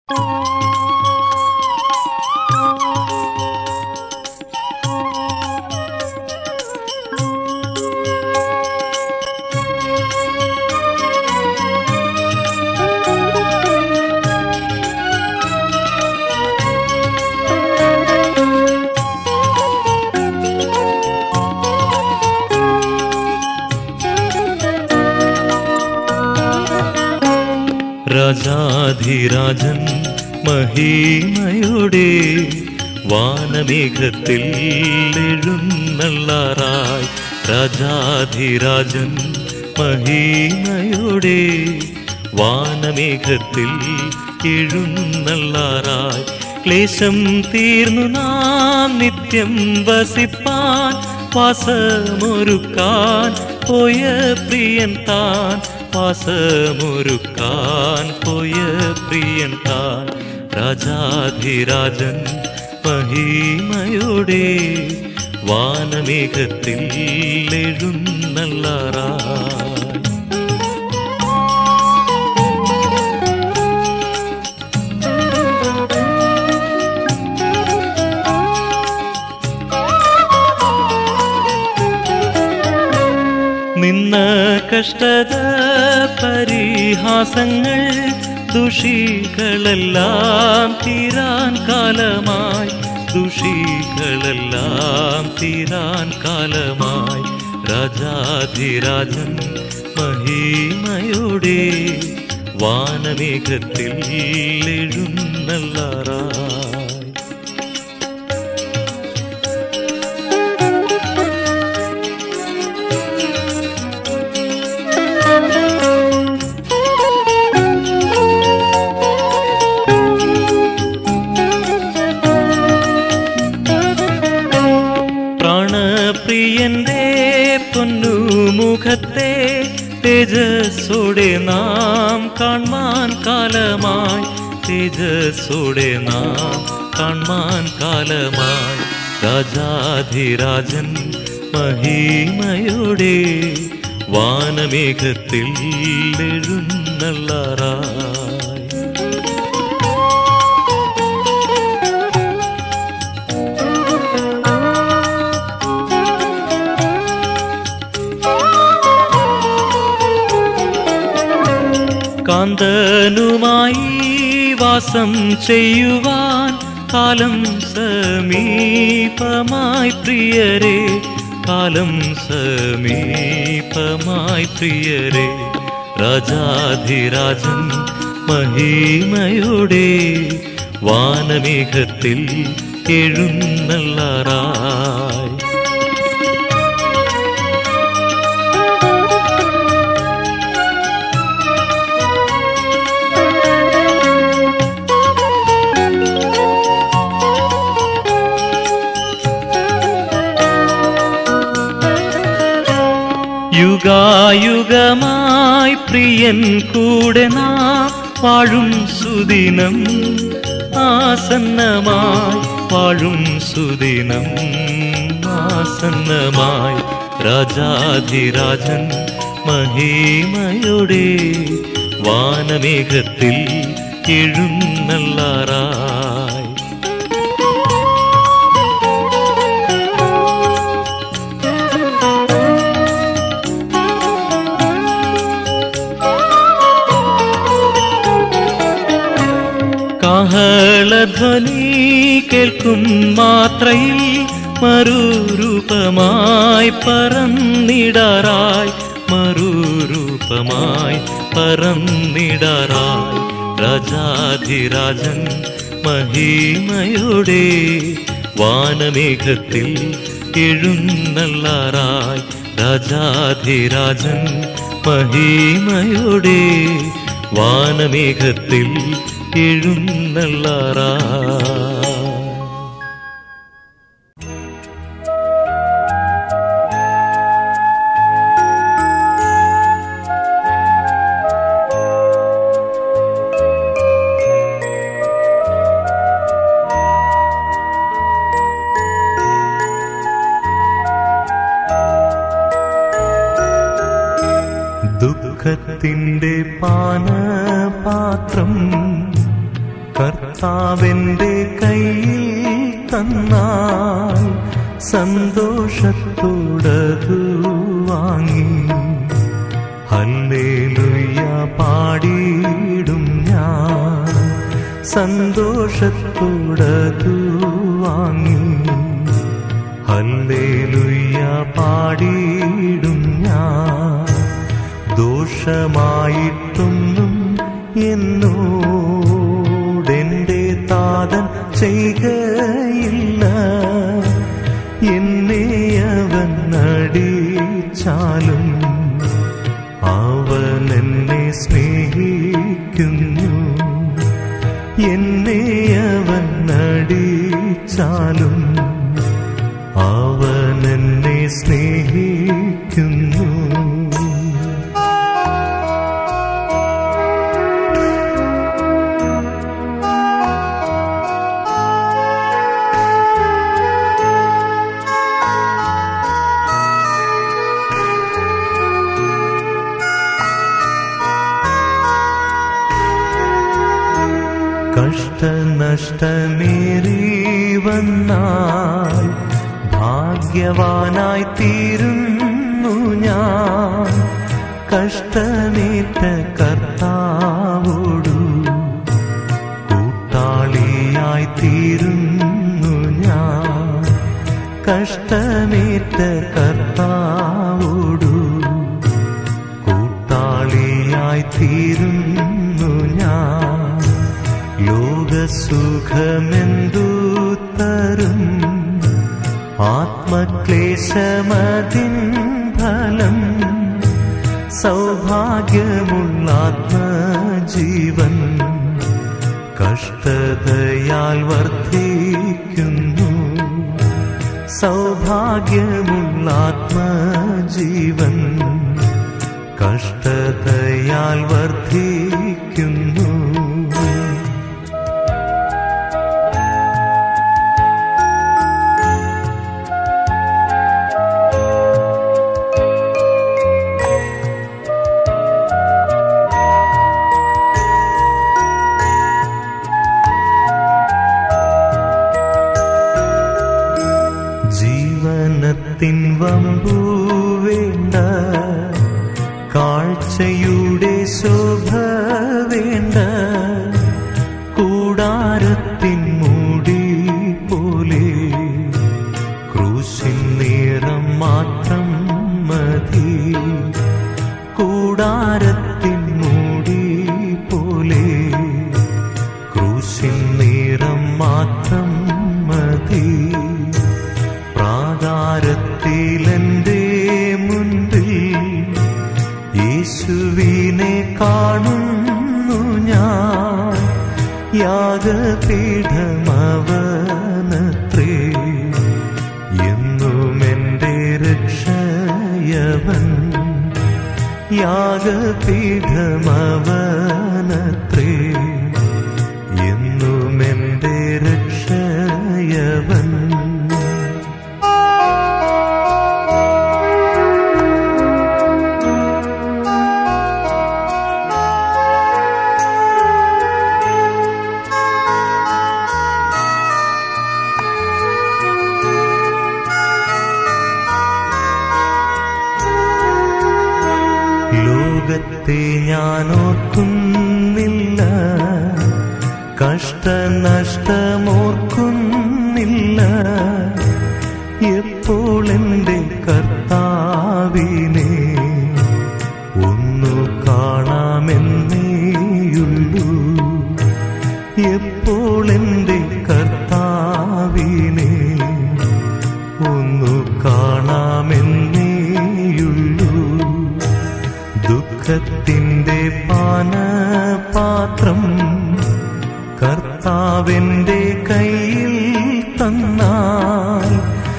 രാജാധിരാജൻ മഹിമയുടെ വാനമേഘത്തിൽ എഴുന്നള്ളാറായി രാജാധിരാജൻ മഹിമയുടെ വാനമേഘത്തിൽ എഴുന്നള്ളാറായി ക്ലേശം തീർന്നു നാം നിത്യം വസിപ്പാൻ വാസമൊരുക്കാൻ പോയ പ്രിയൻ താൻ വാസമൊരുക്കാൻ പോയ പ്രിയൻ താൻ രാജാധിരാജൻ മഹിമയുടെ വാനമേഘത്തിൽ എഴുന്നള്ളാറായി നിന്ന കഷ്ടത പരിഹാസങ്ങൾ ദുഷികളെല്ലാം തീരാൻ കാലമായി ദുഷികളെല്ലാം തീരാൻ കാലമായി രാജാധിരാജൻ മഹിമയുടെ വാനമേഘത്തിൽ എഴുന്നള്ളാറായി പ്രാണപ്രിയന്റെ പൊന്നുമുഖത്തെ തേജസ്സോടെ നാം കാൺമാൻ കാലമായി തേജസ്സോടെ നാം കാൺമാൻ കാലമായി രാജാധിരാജൻ മഹിമയോടെ വാനമേഘത്തിൽ എഴുന്നള്ളാറായി കാന്തനുമായി വാസം ചെയ്യുവാൻ കാലം സമീപമായി പ്രിയരെ കാലം സമീപമായി പ്രിയരെ രാജാധിരാജൻ മഹിമയുടെ വാനമേഘത്തിൽ എഴുന്നള്ളാറായി യുഗായുഗമായി പ്രിയൻ കൂടെ നാം വാഴും സുദിനം ആസന്നമായി വാഴും സുദിനം ആസന്നമായി രാജാധിരാജൻ മഹിമയുടെ വാനമേഘത്തിൽ എഴുന്നള്ളാറായി കാഹളധ്വനി കേൾക്കും മാത്രയിൽ മറുരൂപമായി പറന്നിടാറായി മറുരൂപമായി പറന്നിടാറായി രാജാധിരാജൻ മഹിമയുടെ വാനമേഘത്തിൽ എഴുന്നള്ളാറായി രാജാധിരാജൻ മഹിമയുടെ വാനമേഘത്തിൽ എഴുന്നള്ളാറായി ദുഃഖത്തിന്റെ പാനപാത്രം കർത്താവിന്റെ കയ്യിൽ തന്നാൽ സന്തോഷത്തോടതു വാങ്ങി ഹല്ലേലൂയ പാടിയിടും ഞാൻ സന്തോഷത്തോടതു വാങ്ങി ഹല്ലേലൂയ പാടിയിടും ഞാൻ ദോഷമായിട്ടൊന്നും എന്നോടെന്റെ താതൻ ചെയ്യുകയില്ല എന്നെ അവൻ അടിച്ചാലും അവൻ എന്നെ സ്നേഹിക്കുന്നു എന്നെ അവൻ അടിച്ചാലും അവൻ എന്നെ സ്നേഹിക്കുന്നു കഷ്ടനഷ്ടമേറി വന്നാൽ ഭാഗ്യവാനായി തീരുന്നു ഞാൻ കഷ്ടമേറ്റ കർത്താവോടു കൂട്ടാളിയായി തീരുന്നു ഞാൻ കഷ്ടമേറ്റ കർത്താവോടു കൂട്ടാളിയായി തീരുന്നു ഞാൻ ലോകസുഖമെന്തു തരും ആത്മക്ലേശമതിൻ ഫലം സൗഭാഗ്യമുള്ള ആത്മജീവൻ കഷ്ടതയാൽ വർദ്ധിക്കുന്നു സൗഭാഗ്യമുള്ള ആത്മജീവൻ കഷ്ടതയാൽ വർദ്ധിക്കുന്നു ജീവനത്തിൻ വമ്പു വേണ്ട കാഴ്ചയുടെ ശോഭ വേണ്ട കൂടാരത്തിൻ മൂടി പോലെ ക്രൂശിൻ നിറം മാത്രം മതി കൂടാരത്തിൻ മൂടി പോലെ ക്രൂശിൻ നിറം മാത്രം മതി പ്രാകാരത്തിലെന്റെ മുൻപിൽ യേശുവിനെ കാണുന്നു ഞാൻ യാഗപീഠമവനത്രേ എന്നും എന്റെ രക്ഷയവൻ യാഗപീഠമവനത്രേ എന്നും എന്റെ രക്ഷയവൻ ലോകത്തെ ഞാൻ ഓർക്കുന്നില്ല കഷ്ടനഷ്ടമോർക്കുന്നില്ല എപ്പോൾ എൻ്റെ കർത്താവിനെ ഒന്നു കാണാമെന്നേയുള്ളൂ എപ്പോൾ എൻ്റെ കർത്താവിനെ ഒന്നു കാണാമെന്നേയുള്ളൂ ദുഃഖത്തിന്റെ പാനപാത്രം കർത്താവിന്റെ കയ്യിൽ തന്നാൽ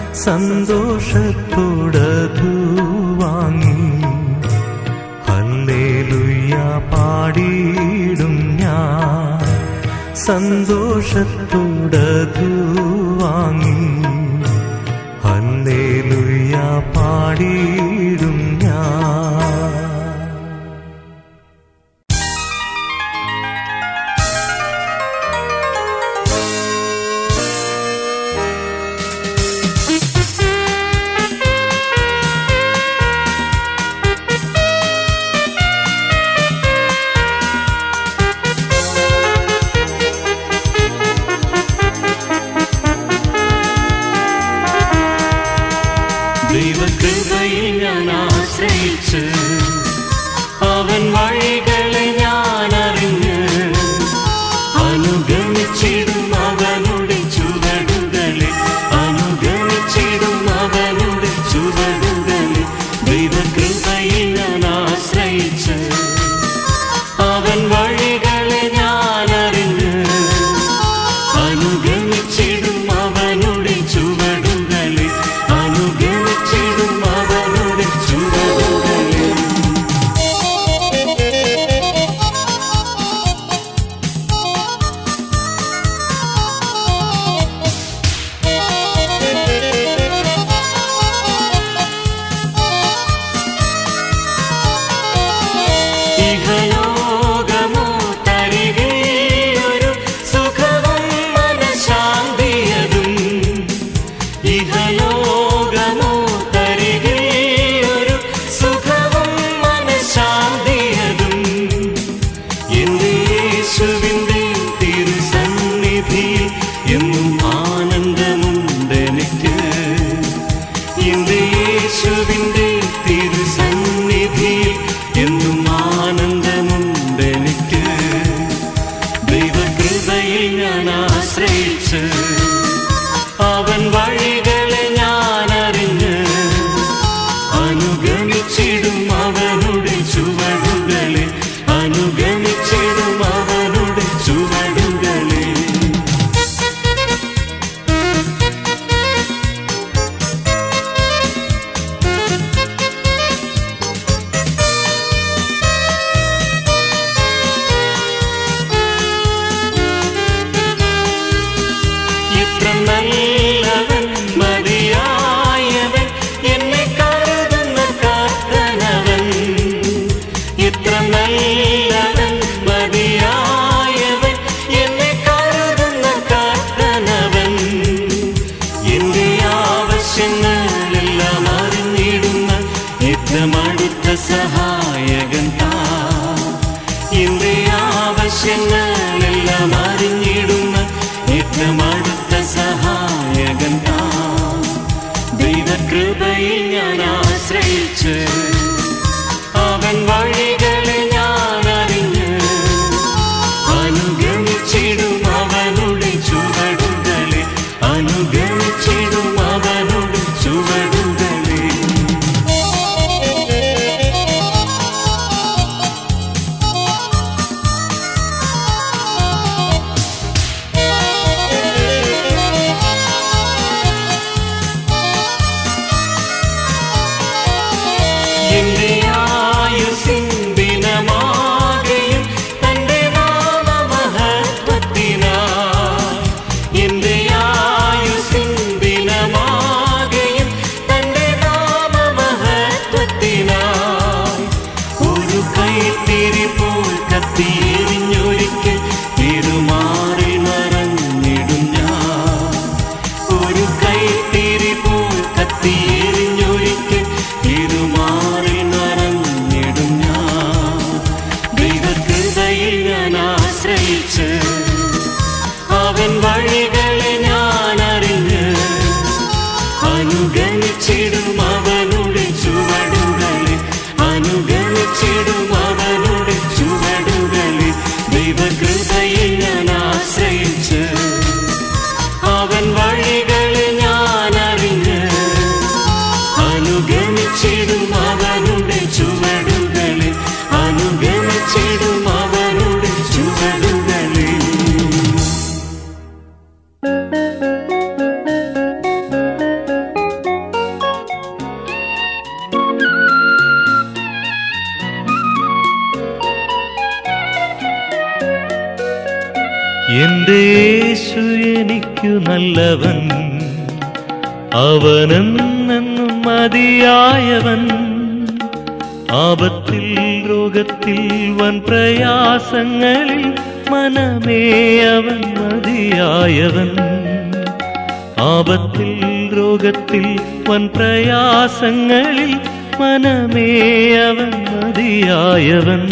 സന്തോഷത്തോടതു വാങ്ങി ഹല്ലേലൂയ പാടിയിടും ഞാൻ സന്തോഷത്തോടതു വാങ്ങി ഹല്ലേലൂയ പാടിയിടും ഞാൻ യേശുവേ അനുഗമിച്ചിടും അവനുടെ ചുവടുകളെ അനുഗമിച്ചിടും അവനുടെ ചുവടുകളെ ദൈവകൃപയിൽ ഞാൻ ആശ്രയിച്ച് അവൻ വഴികളെ ഞാൻ അറിഞ്ഞ് അനുഗമിച്ചിടും അവനുടെ ചുവടുകളെ അനുഗമിച്ചിടും അവനുടെ ചുവടുകളെ ഇഹലോകമോ തരികേ ഒരു സുഖവും മനഃശാന്തിയതും ഇഹലോകമോ തരികേ ഒരു സുഖവും മനഃശാന്തിയതും എന്റെ യേശുവിന്റെ തിരുസന്നിധിയിൽ എന്നും ആനന്ദമുണ്ടെനിക്ക് എന്റെ യേശുവിന്റെ തിരുസന്നിധിയിൽ എന്നും ആനന്ദമുണ്ടെനിക്ക് ദൈവകൃപയിൽ ഞാൻ ആശ്രയിച്ച് അവൻ വഴികളെ ഞാൻ അറിഞ്ഞ് അനുഗമിച്ചിടും അവനുടെ ചുവടുകളെ അനുഗമിച്ചിടും അവനുടെ ചുവടുകളെ ഇത്ര നല്ലവൻ മതിയായവൻ എന്നെ കരുതുന്ന കാത്തനവൻ ഇത്ര നല്ലവൻ മതിയായവൻ എന്നെ കരുതുന്ന കാത്തനവൻ എന്റെ ആവശ്യങ്ങളെല്ലാം അറിഞ്ഞിടുന്ന ഏറ്റവും അടുത്ത സഹായകൻ താ എന്റെ ആവശ്യങ്ങളെല്ലാം അറിഞ്ഞിടുന്ന ഏറ്റവും അടുത്ത സഹായകൻ താ ദൈവകൃപയിൽ ഞാൻ ആശ്രയിച്ച് അവൻ വഴികളെ ഞാൻ അറിഞ്ഞ് അനുഗമിച്ചിടും അവനുടെ ചുവടുകളെ അനുഗമിച്ചിടും അവനുടെ ചുവടുകളെ എന്റെ ആയുസ്സിൻ ദിനമാകെയും തന്റെ നാമമഹത്വത്തിനായി എന്റെ ആയുസ്സിൻ ദിനമാകെയും തന്റെ നാമമഹത്വത്തിനായി ഒരു കൈത്തിരി പോൽ കത്തിയെരിഞ്ഞൊരിക്കൽ തിരുമാറി മറഞ്ഞിടും ഞാൻ ഒരു കൈത്തിരി പോൽ കത്തിയെരിഞ്ഞൊരിക്കൽ തിരുമാറി നിറഞ്ഞിടും ഞാൻ ദൈവകൃപയിൽ ഞാൻ ആശ്രയിച്ച് അവൻ വഴികളെ ഞാൻ അറിഞ്ഞ് അനുഗമിച്ചിടും അവനുടെ ചുവടുകളെ അനുഗമിച്ചിടും അവനുടെ ചുവടുകളെ ദൈവകൃപയിൽ ഞാൻ ആശ്രയിച്ച് അവൻ വഴികളെ ഞാൻ അറിഞ്ഞ് അനുഗമിച്ചിടും അവനുടെ ചുവടുകളെ അനുഗമിച്ചിടും അവനുടെ ചുവടുകളെ എന്റെ യേശു എനിക്കു നല്ലവൻ അവനെന്നെന്നും മതിയായവൻ ആപത്തിൽ രോഗത്തിൽ വൻ പ്രയാസങ്ങളിൽ മനമേ അവൻ മതിയായവൻ ആപത്തിൽ രോഗത്തിൽ വൻ പ്രയാസങ്ങളിൽ മനമേ അവൻ മതിയായവൻ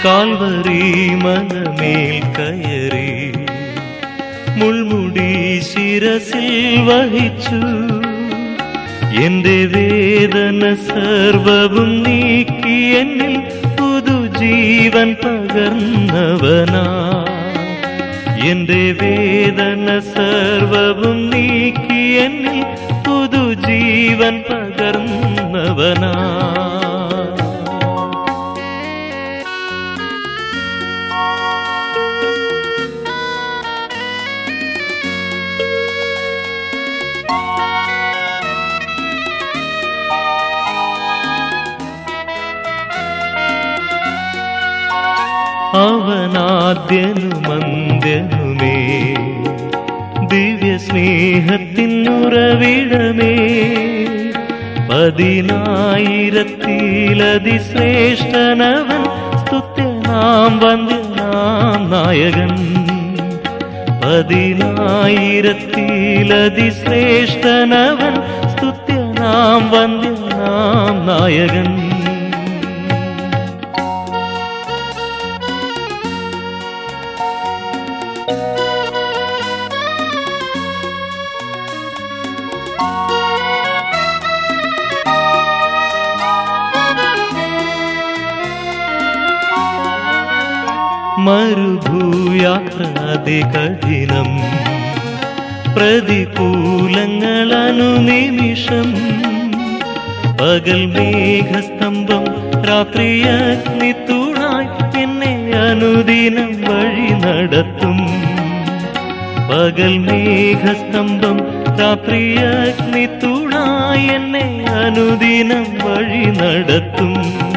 കാൽവറി മനമേൽ കയറി മുൾമുടി ശിരസിൽ വഹിച്ചു എന്റെ വേദന സർവവും നീക്കി എന്നിൽ പുതുജീവൻ പകർന്നവനാ എന്റെ വേദന സർവവും നീക്കി എന്നിൽ പുതുജീവൻ പകർന്നവനാ അവനാദ്യനുമന്ത്യനുമേ ദിവ്യ സ്നേഹത്തിനുറവിടമേ പതിനായിരത്തിലതിശ്രേഷ്ഠനവൻ സ്തുത്യനാം വന്ദ്യനാം നായകൻ പതിനായിരത്തിലതിശ്രേഷ്ഠനവൻ സ്തുത്യനാം വന്ദ്യനാം നായകൻ മരുഭൂയാത്ര അതികഠിനം പ്രതികൂലങ്ങളനുനിമിഷം പകൽ മേഘസ്തംഭം രാത്രി അഗ്നിത്തൂണായി എന്നെ അനുദിനം വഴി നടത്തും പകൽ മേഘസ്തംഭം രാത്രി അഗ്നിത്തൂണായി എന്നെ അനുദിനം വഴി നടത്തും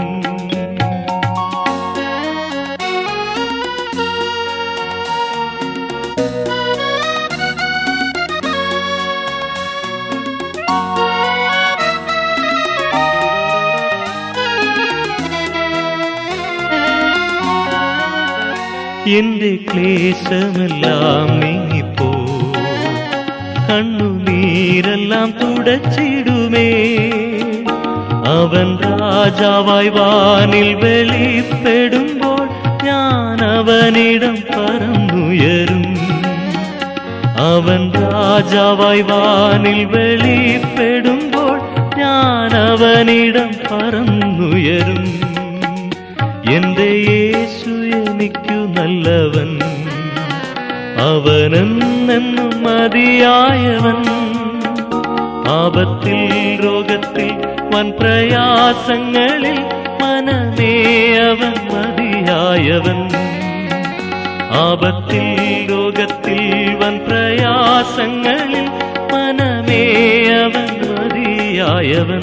എന്റെ ക്ലേശമെല്ലാം നീങ്ങിപ്പോ കണ്ണുനീരെല്ലാം തുടച്ചിടുമേ അവൻ രാജാവായി വാനിൽ വെളിപ്പെടുമ്പോൾ ഞാൻ അവനിടം പറന്നുയരും അവൻ രാജാവായി വാനിൽ വെളിപ്പെടുമ്പോൾ ഞാൻ അവനിടം പറന്നുയരും എന്റെ യേശു എനിക്കു നല്ലവൻ അവനെന്നെന്നും മതിയായവൻ ആപത്തിൽ രോഗത്തിൽ വൻ പ്രയാസങ്ങളിൽ മനമേ അവൻ മതിയായവൻ ആപത്തിൽ രോഗത്തിൽ വൻ പ്രയാസങ്ങളിൽ മനമേ അവൻ മതിയായവൻ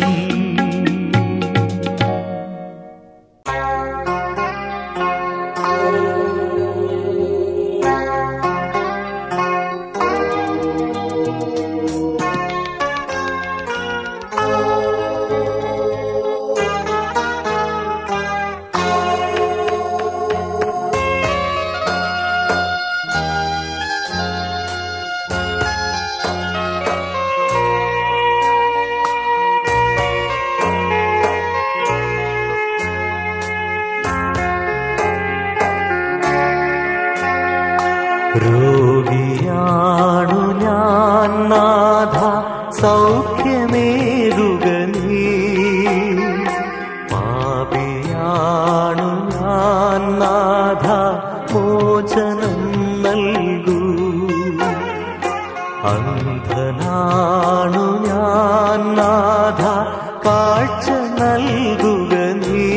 രോഗിയാണു ഞാൻ നാഥ സൗഖ്യമേകുക നീ പാപിയാണു ഞാൻ നാഥ മോചനം നൽകൂ അന്ധനാണു ഞാൻ നാഥ കാഴ്ച നൽകുക നീ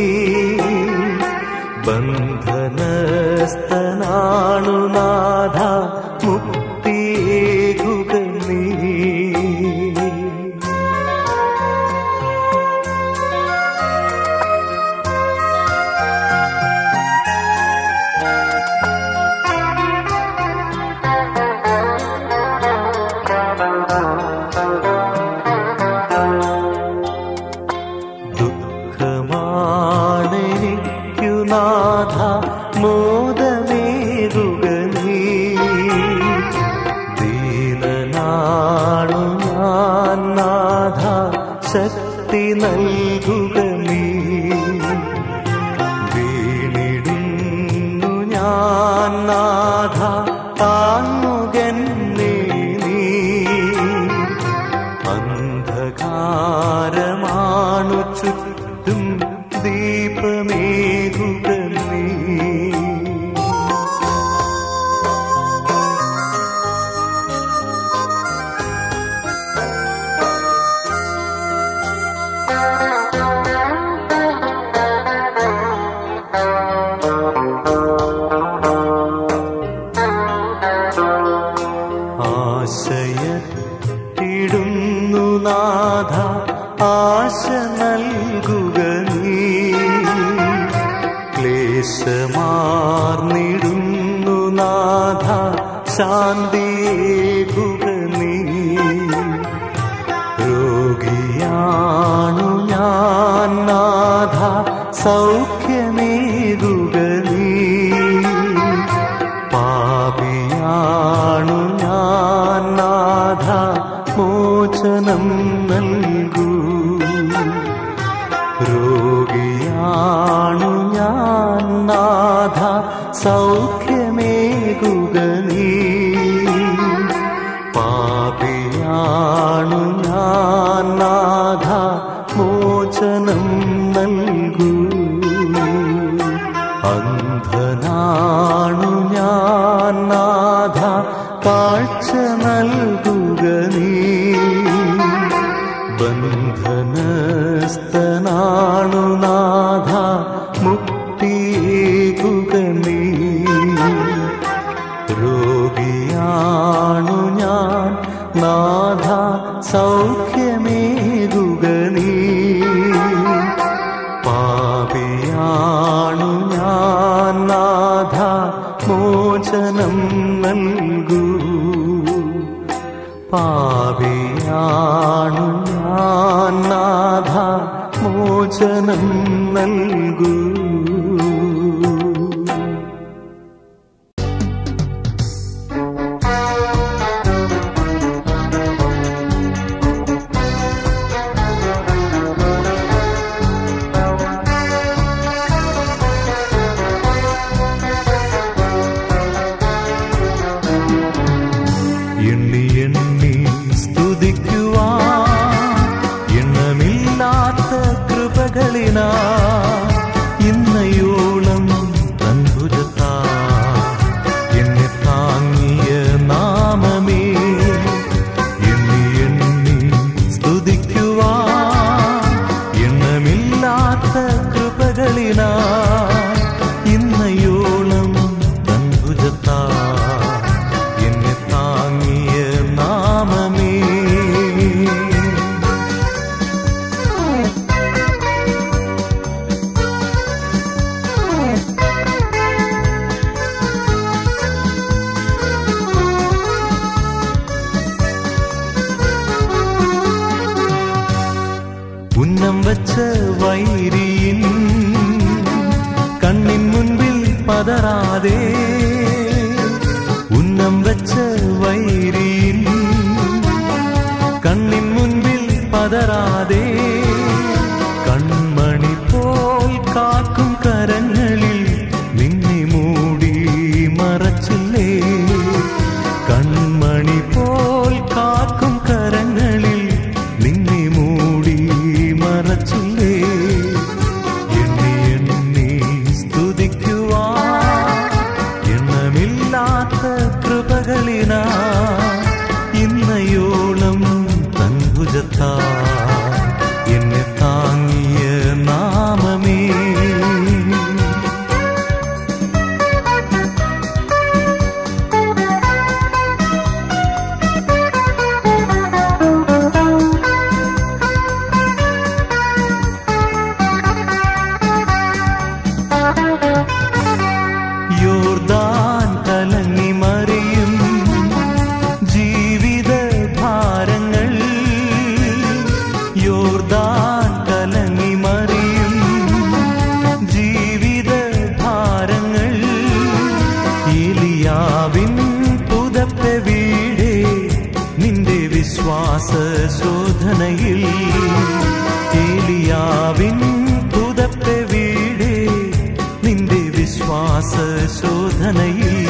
ബന്ധനസ്ഥനാണു നാഥ മുക്തിയേകുക നീ ദുഃഖമാണെനിക്കു നാഥ മോദമേകുക നീ ദീനനാണു ഞാൻ നാഥ ശക്തി നൽകുക നീ വീണിടും ഞാൻ നാഥ താങ്ങുകന്നേ നീ അന്ധകാരമാണു ചുറ്റും ദീപമേകുക നീ ആശയത്തിടുന്നു നാഥ ആശ നൽകുക നീ ക്ലേശമാർന്നിടുന്നു നാഥ ശാന്തിയേകുക നീ രോഗിയാണു ഞാൻ നാഥ സൗഖ്യമേകുക നീ പാപിയാണു ഞാൻ നാഥ മോചനം നൽകൂ രോഗിയാണു ഞാൻ നാഥ സൗഖ്യമേകുക നീ പാപിയാണു ഞാൻ നാഥ മോചനം നൽകൂ അന്ധനാണു ഞാൻ നാഥ കാഴ്ച നൽകുക നീ ബന്ധനസ്ഥനാണു നാഥ മുക്തിയേകുക നീ രോഗിയാണു ഞാൻ നാഥ സൗഖ്യമേകുക നീ പാപിയാണു ഞാൻ നാഥ മോചനം നൽകൂ പാപിയാണു ഞാൻ നാഥ മോചനം നൽകൂ എണ്ണി എണ്ണി സ്തുതിക്കുവാ എണ്ണമില്ലാത്ത കൃപകളിനാ ഇന്നയോളം തൻഭുജത്താ എന്നെ താങ്ങിയ നാമമേ എണ്ണി എണ്ണി സ്തുതിക്കുവാ എണ്ണമില്ലാത്ത കൃപകളിനാ ഇന്നയോളം തൻഭുജത്താ എന്നെ താങ്ങിയ നാമമേ ഉന്നം വച്ച വൈരിയിൻ കണ്ണിൻ മുൻപിൽ പതറാതെ ഉന്നം വച്ച വൈരിയിൻ കണ്ണിൻ മുൻപിൽ പതറാതെ കൺമണി പോൽ കാക്കും കരങ്ങളിൽ നിന്നെ മൂടി മറച്ചില്ലേ കൺമണി പോൽ കാക്കും കരങ്ങളിൽ നിന്നെ മൂടി മറച്ചില്ലേ എണ്ണി എണ്ണി സ്തുതിക്കുവാ എണ്ണമില്ലാത്ത കൃപകളിനാ ഇന്നയോളം തൻഭുജത്താ എന്നെ താങ്ങിയ നാമമേ യോർദാൻ കലങ്ങി മറിയും ജീവിത ഭാരങ്ങൾ യോർദാൻ കലങ്ങി മറിയും ജീവിത ഭാരങ്ങൾ ഏലിയാവിൻ പുതപ്പ വീടേ നിന്റെ വിശ്വാസ ശോധനയിൽ ഏലിയാവിൻ പുതപ്പ വീടേ നിന്റെ വിശ്വാസ ശോധനയിൽ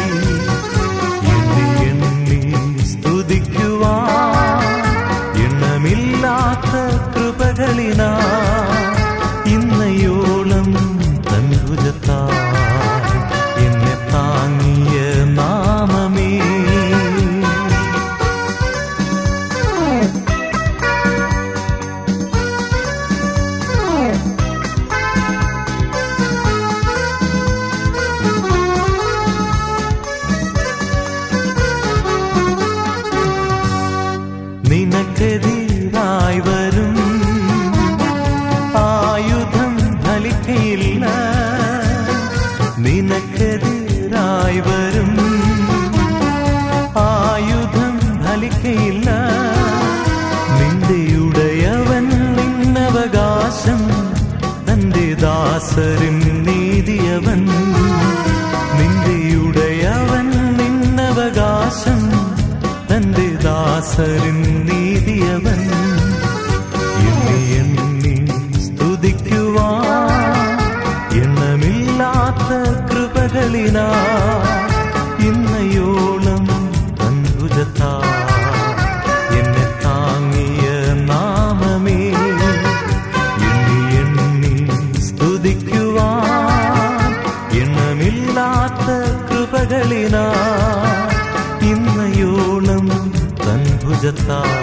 നിനക്കെതിരായി വരും ആയുധം ഫലിക്കയില്ല നിന്റെ ഉടയവൻ നിന്നവകാശം തന്റെ ദാസരിൻ നീതിയവൻ നിന്റെ ഉടയവൻ നിന്നവകാശം തന്റെ ദാസരിൻ നീതിയവൻ എണ്ണി എണ്ണി സ്തുതിക്കുവാൻ എണ്ണമില്ലാത്ത കൃപകളിനാ ഇന്നയോളം അത്ഭുതത്താ എന്നെ താങ്ങിയ നാമമേ എണ്ണി എണ്ണി സ്തുതിക്കുവാൻ എണ്ണമില്ലാത്ത കൃപകളിനാ ഇന്നയോളം തൻഭുജത്താ